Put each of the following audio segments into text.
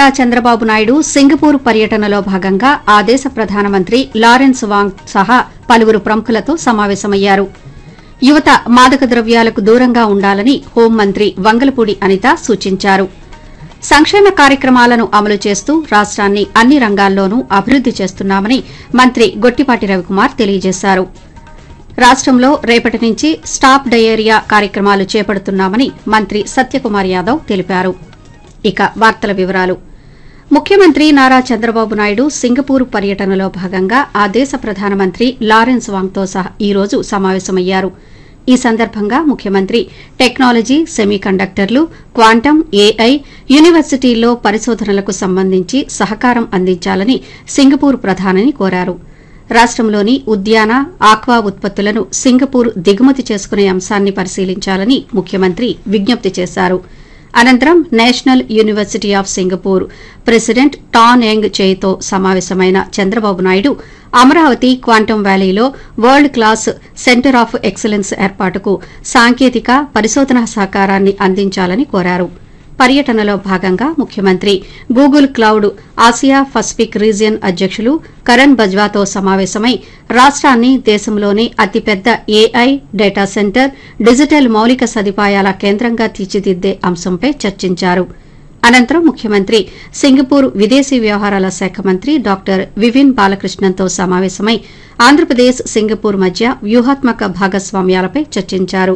Chandrababu Naidu Singapore పర్యటనలో భాగంగా ఆ దేశ ప్రధానమంత్రి లారెన్స్ వాంగ్ సహా పలువురు ప్రముఖులతో సమావేశమయ్యారు యువత మాదక ద్రవ్యాలకు దూరంగా ఉండాలని హోంమంత్రి వంగలపూడి అనిత సూచించారు సంక్షేమ కార్యక్రమాలను అమలు చేస్తూ రాష్ట్రాన్ని అన్ని రంగాల్లోనూ అభివృద్ది చేస్తున్నామని మంత్రి గొట్టిపాటి రవికుమార్ తెలియజేశారు రాష్ట్రంలో రేపటి నుంచి స్టాప్ డయేరియా కార్యక్రమాలు చేపడుతున్నామని మంత్రి సత్యకుమార్ యాదవ్ తెలిపారు ఇక వార్తల వివరాలు ముఖ్యమంత్రి నారా చంద్రబాబు నాయుడు సింగపూర్ పర్యటనలో భాగంగా ఆ దేశ ప్రధానమంత్రి లారెన్స్ వాంగ్తో సహా ఈ రోజు సమావేశమయ్యారు ఈ సందర్భంగా ముఖ్యమంత్రి టెక్నాలజీ సెమీకండక్టర్లు క్వాంటం ఏఐ యూనివర్సిటీల్లో పరిశోధనలకు సంబంధించి సహకారం అందించాలని సింగపూర్ ప్రధానిని కోరారు రాష్టంలోని ఉద్యాన ఆక్వా ఉత్పత్తులను సింగపూర్ దిగుమతి చేసుకునే అంశాన్ని పరిశీలించాలని ముఖ్యమంత్రి విజ్ఞప్తి చేశారు అనంతరం national university of Singapore president Tan Eng చేతో సమావేశమైన చంద్రబాబు నాయుడు అమరావతి క్వాంటం వ్యాలీలో world class centre of excellence ఏర్పాటుకు సాంకేతిక పరిశోధనా సహకారాన్ని అందించాలని కోరారు పర్యటనలో భాగంగా ముఖ్యమంత్రి Google cloud Asia Pacific region అధ్యకులు కరణ్ బజ్వాతో సమావేశమై రాష్ట్రాన్ని దేశంలోని అతిపెద్ద ఏఐ డేటా సెంటర్ డిజిటల్ మౌలిక సదుపాయాల కేంద్రంగా తీర్చిదిద్దే అంశంపై చర్చించారు అనంతరం ముఖ్యమంత్రి సింగపూర్ విదేశీ వ్యవహారాల శాఖ మంత్రి డాక్టర్ వివిన్ బాలకృష్ణన్తో సమావేశమై ఆంధ్రప్రదేశ్ సింగపూర్ మధ్య వ్యూహాత్మక భాగస్వామ్యాలపై చర్చించారు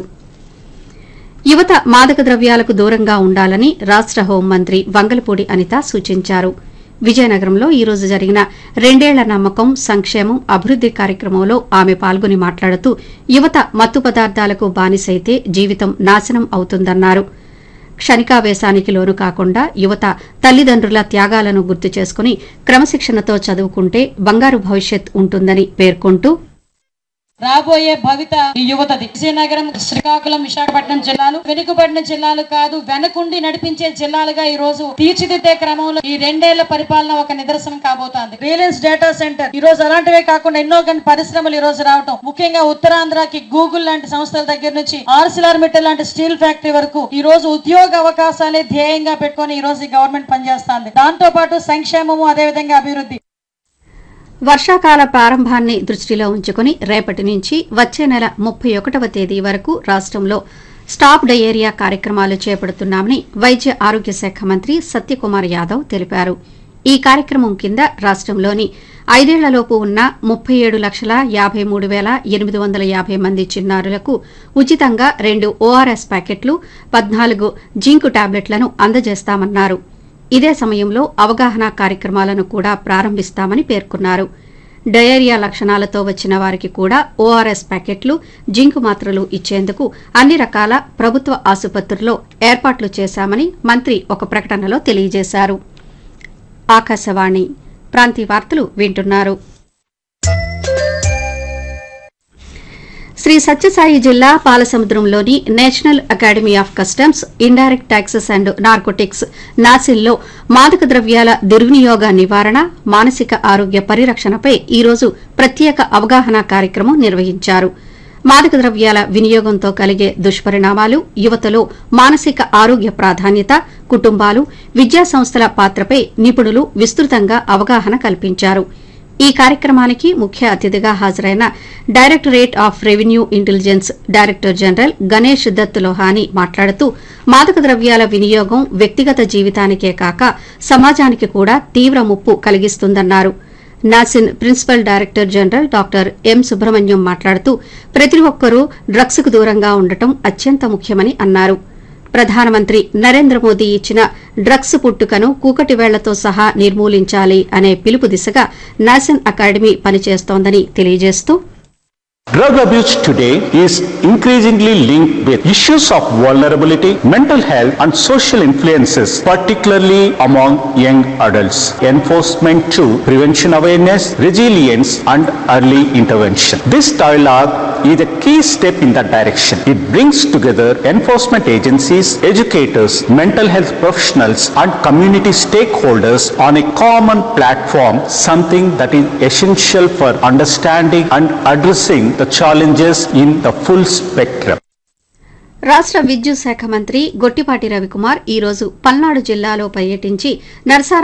యువత మాదక ద్రవ్యాలకు దూరంగా ఉండాలని రాష్ట హోంమంత్రి వంగలపూడి అనిత సూచించారు విజయనగరంలో ఈ రోజు జరిగిన రెండేళ్ల నమ్మకం సంక్షేమం అభివృద్ది కార్యక్రమంలో ఆమె పాల్గొని మాట్లాడుతూ యువత మత్తు పదార్థాలకు బానిసైతే జీవితం నాశనం అవుతుందన్నారు క్షణికావేశానికి లోను కాకుండా యువత తల్లిదండ్రుల త్యాగాలను గుర్తు చేసుకుని క్రమశిక్షణతో చదువుకుంటే బంగారు భవిష్యత్ ఉంటుందని పేర్కొంటూ రాబోయే భవిత ఈ యువతది విజయనగరం శ్రీకాకుళం విశాఖపట్నం జిల్లాలు వెనుకబడిన జిల్లాలు కాదు వెనకుండి నడిపించే జిల్లాలుగా ఈ రోజు తీర్చిదిద్దే క్రమంలో ఈ రెండేళ్ల పరిపాలన ఒక నిదర్శనం కాబోతోంది రిలయన్స్ డేటా సెంటర్ ఈ రోజు అలాంటివే కాకుండా ఎన్నో కానీ పరిశ్రమలు ఈ రోజు రావటం ముఖ్యంగా ఉత్తరాంధ్రకి గూగుల్ లాంటి సంస్థల దగ్గర నుంచి ఆర్సిలార్ మిట్టల్ లాంటి స్టీల్ ఫ్యాక్టరీ వరకు ఈ రోజు ఉద్యోగ అవకాశాలే ధ్యేయంగా పెట్టుకొని ఈ రోజు ఈ గవర్నమెంట్ పనిచేస్తుంది దాంతో పాటు సంక్షేమము అదేవిధంగా అభివృద్ధి వర్షాకాల ప్రారంభాన్ని దృష్టిలో ఉంచుకుని రేపటి నుంచి వచ్చే నెల ముప్పై ఒకటవ తేదీ వరకు రాష్ట్రంలో స్టాప్ డయేరియా కార్యక్రమాలు చేపడుతున్నామని వైద్య ఆరోగ్య శాఖ మంత్రి సత్యకుమార్ యాదవ్ తెలిపారు ఈ కార్యక్రమం కింద రాష్ట్రంలోని ఐదేళ్లలోపు ఉన్న ముప్పై ఏడు లక్షల యాభై మూడు వేల ఎనిమిది వందల యాభై మంది చిన్నారులకు ఉచితంగా రెండు ఓఆర్ఎస్ ప్యాకెట్లు పద్నాలుగు జింకు టాబ్లెట్లను అందజేస్తామన్నారు ఇదే సమయంలో అవగాహన కార్యక్రమాలను కూడా ప్రారంభిస్తామని పేర్కొన్నారు డయేరియా లక్షణాలతో వచ్చిన వారికి కూడా ఓఆర్ఎస్ ప్యాకెట్లు జింకు మాత్రలు ఇచ్చేందుకు అన్ని రకాల ప్రభుత్వ ఆసుపత్రుల్లో ఏర్పాట్లు చేశామని మంత్రి ఒక ప్రకటనలో తెలియజేశారు ఆకాశవాణి ప్రాంతీయ వార్తలు వింటున్నారు శ్రీ సత్యసాయి జిల్లా పాలసముద్రంలోని national academy of customs indirect taxes and narcotics నాసిల్లో మాదక ద్రవ్యాల దుర్వినియోగ నివారణ మానసిక ఆరోగ్య పరిరక్షణపై ఈ రోజు ప్రత్యేక అవగాహన కార్యక్రమం నిర్వహించారు మాదక ద్రవ్యాల వినియోగంతో కలిగే దుష్పరిణామాలు యువతలో మానసిక ఆరోగ్య ప్రాధాన్యత కుటుంబాలు విద్యా సంస్థల పాత్రపై నిపుణులు విస్తృతంగా అవగాహన కల్పించారు ఈ కార్యక్రమానికి ముఖ్య అతిథిగా హాజరైన directorate of revenue intelligence director general Ganesh Dutt Lohani మాట్లాడుతూ మాదక ద్రవ్యాల వినియోగం వ్యక్తిగత జీవితానికే కాక సమాజానికి కూడా తీవ్ర ముప్పు కలిగిస్తుందన్నారు NACIN principal director general doctor M Subrahmanyam మాట్లాడుతూ ప్రతి ఒక్కరూ డ్రగ్స్ కు దూరంగా ఉండటం అత్యంత ముఖ్యమని అన్నారు ప్రధానమంత్రి నరేంద్ర మోదీ ఇచ్చిన డ్రగ్స్ పుట్టుకను కూకటి వేళ్లతో సహా నిర్మూలించాలి అనే పిలుపు దిశగా నాసిన్ అకాడమీ పనిచేస్తోందని తెలియజేస్తూ Drug abuse today is increasingly linked with issues of vulnerability, mental health, and social influences, particularly among young adults. Enforcement to prevention awareness, resilience, and early intervention. This dialogue is a key step in that direction. It brings together enforcement agencies, educators, mental health professionals, and community stakeholders on a common platform, something that is essential for understanding and addressing the challenges in the full spectrum. రాష్ట విద్యుత్ శాఖ మంత్రి గొట్టిపాటి రవికుమార్ ఈ రోజు పల్నాడు జిల్లాలో పర్యటించి నర్సారావు